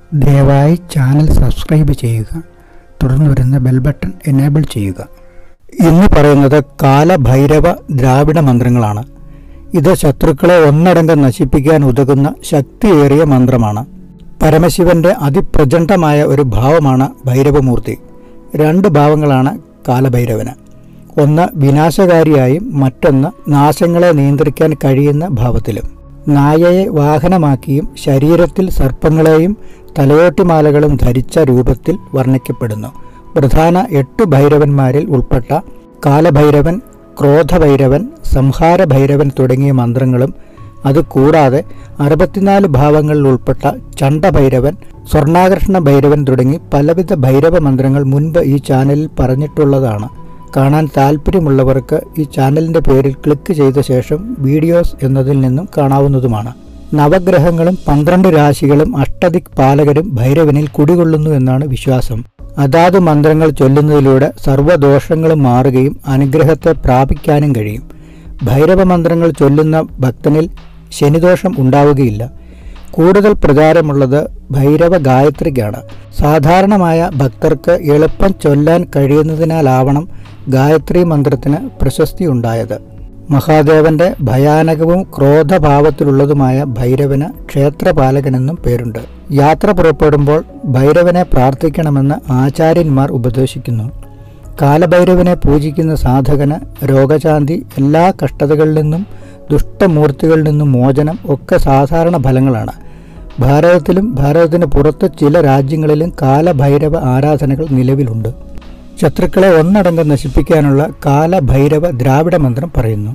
ദയവായി channel subscribe ചെയ്യുക തുടർന്ന് വരുന്ന ബെൽ ബട്ടൺ എനേബിൾ ചെയ്യുക ഇന്ന് പറയുന്നത് കാലഭൈരവ ദ്രാവിഡ മന്ത്രങ്ങളാണ് ഇത് ശത്രുക്കളെ ഒന്നടങ്കം നശിപ്പിക്കാൻ ഉതകുന്ന ശക്തിയേറിയ മന്ത്രമാണ് പരമശിവന്റെ അതിപ്രചണ്ഡമായ ഒരു ഭാവമാണ് ഭൈരവമൂർത്തി രണ്ട് ഭാവങ്ങളാണ് കാലഭൈരവന് ഒന്ന് വിനാശകാരിയായും മറ്റൊന്ന് നാശങ്ങളെ നിയന്ത്രിക്കാൻ കഴിയുന്ന ഭാവത്തിലും നായയെ വാഹനമാക്കിയും ശരീരത്തിൽ സർപ്പങ്ങളെയും തലയോട്ടിമാലകളും ധരിച്ച രൂപത്തിൽ വർണ്ണിക്കപ്പെടുന്നു പ്രധാന എട്ട് ഭൈരവന്മാരിൽ ഉൾപ്പെട്ട കാലഭൈരവൻ ക്രോധഭൈരവൻ സംഹാരഭൈരവൻ തുടങ്ങിയ മന്ത്രങ്ങളും അതുകൂടാതെ അറുപത്തിനാല് ഭാവങ്ങളിൽ ഉൾപ്പെട്ട ചണ്ഡഭൈരവൻ സ്വർണാകർഷണ ഭൈരവൻ തുടങ്ങി പലവിധ ഭൈരവ മന്ത്രങ്ങൾ മുൻപ് ഈ ചാനലിൽ പറഞ്ഞിട്ടുള്ളതാണ് കാണാൻ താല്പര്യമുള്ളവർക്ക് ഈ ചാനലിൻ്റെ പേരിൽ ക്ലിക്ക് ചെയ്ത ശേഷം വീഡിയോസ് എന്നതിൽ നിന്നും കാണാവുന്നതുമാണ് നവഗ്രഹങ്ങളും പന്ത്രണ്ട് രാശികളും അഷ്ടദിക് പാലകരും ഭൈരവനിൽ കുടികൊള്ളുന്നു എന്നാണ് വിശ്വാസം അതാത് മന്ത്രങ്ങൾ ചൊല്ലുന്നതിലൂടെ സർവ്വദോഷങ്ങളും മാറുകയും അനുഗ്രഹത്തെ പ്രാപിക്കാനും കഴിയും ഭൈരവ മന്ത്രങ്ങൾ ചൊല്ലുന്ന ഭക്തനിൽ ശനിദോഷം ഉണ്ടാവുകയില്ല കൂടുതൽ പ്രചാരമുള്ളത് ഭൈരവ ഗായത്രിക്കാണ് സാധാരണമായ ഭക്തർക്ക് എളുപ്പം ചൊല്ലാൻ കഴിയുന്നതിനാലാവണം ഗായത്രി മന്ത്രത്തിന് പ്രശസ്തിയുണ്ടായത് മഹാദേവന്റെ ഭയാനകവും ക്രോധഭാവത്തിലുള്ളതുമായ ഭൈരവന് ക്ഷേത്രപാലകനെന്നും പേരുണ്ട് യാത്ര പുറപ്പെടുമ്പോൾ ഭൈരവനെ പ്രാർത്ഥിക്കണമെന്ന് ആചാര്യന്മാർ ഉപദേശിക്കുന്നു കാലഭൈരവനെ പൂജിക്കുന്ന സാധകന് രോഗശാന്തി എല്ലാ കഷ്ടതകളിൽ നിന്നും ദുഷ്ടമൂർത്തികളിൽ നിന്നും മോചനം ഒക്കെ സാധാരണ ഫലങ്ങളാണ് ഭാരതത്തിലും ഭാരതത്തിന് പുറത്ത് ചില രാജ്യങ്ങളിലും കാലഭൈരവ ആരാധനകൾ നിലവിലുണ്ട് ശത്രുക്കളെ ഒന്നടങ്കം നശിപ്പിക്കാനുള്ള കാലഭൈരവ ദ്രാവിഡ മന്ത്രം പറയുന്നു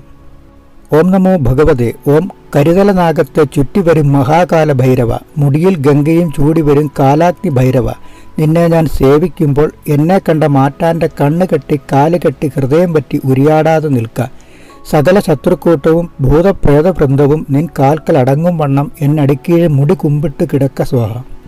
ഓം നമോ ഭഗവതേ ഓം കരുതലനാഗത്തെ ചുറ്റിവരും മഹാകാല ഭൈരവ മുടിയിൽ ഗംഗയും ചൂടിവരും കാലാഗ്നി ഭൈരവ നിന്നെ ഞാൻ സേവിക്കുമ്പോൾ എന്നെ കണ്ട മാറ്റാൻ്റെ കണ്ണ് കെട്ടി കാല് കെട്ടി ഹൃദയം പറ്റി ഉരിയാടാതെ നിൽക്ക സകല ശത്രുക്കൂട്ടവും ഭൂതപ്രേതവൃന്ദവും നിൻ കാൽക്കൽ അടങ്ങും വണ്ണം എന്നടിക്കീഴ് മുടി കുമ്പിട്ട് കിടക്ക സ്വാഹ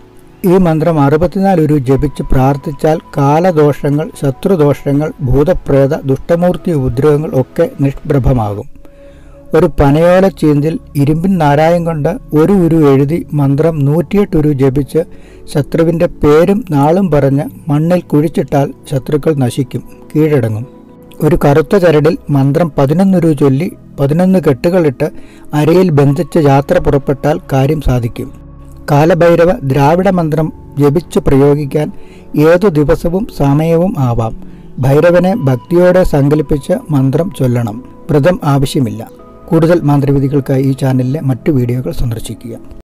ഈ മന്ത്രം അറുപത്തിനാല് ഒരു ജപിച്ച് പ്രാർത്ഥിച്ചാൽ കാലദോഷങ്ങൾ ശത്രുദോഷങ്ങൾ ഭൂതപ്രേത ദുഷ്ടമൂർത്തി ഉപദ്രവങ്ങൾ ഒക്കെ നിഷ്പ്രഭമാകും ഒരു പനയോല ചീന്തിൽ ഇരുമ്പിൻ നാരായം കൊണ്ട് ഒരു ഉരു എഴുതി മന്ത്രം നൂറ്റിയെട്ട് ഉരു ജപിച്ച് ശത്രുവിൻ്റെ പേരും നാളും പറഞ്ഞ് മണ്ണിൽ കുഴിച്ചിട്ടാൽ ശത്രുക്കൾ നശിക്കും കീഴടങ്ങും ഒരു കറുത്ത ചരടിൽ മന്ത്രം പതിനൊന്നുരു ചൊല്ലി പതിനൊന്ന് കെട്ടുകളിട്ട് അരയിൽ ബന്ധിച്ച് യാത്ര പുറപ്പെട്ടാൽ കാര്യം സാധിക്കും കാലഭൈരവ ദ്രാവിഡ മന്ത്രം ജപിച്ചു പ്രയോഗിക്കാൻ ഏതു ദിവസവും സമയവും ആവാം ഭൈരവനെ ഭക്തിയോടെ സങ്കല്പിച്ച് മന്ത്രം ചൊല്ലണം വ്രതം ആവശ്യമില്ല കൂടുതൽ മന്ത്രവിധികൾക്കായി ഈ ചാനലിലെ മറ്റു വീഡിയോകൾ സന്ദർശിക്കുക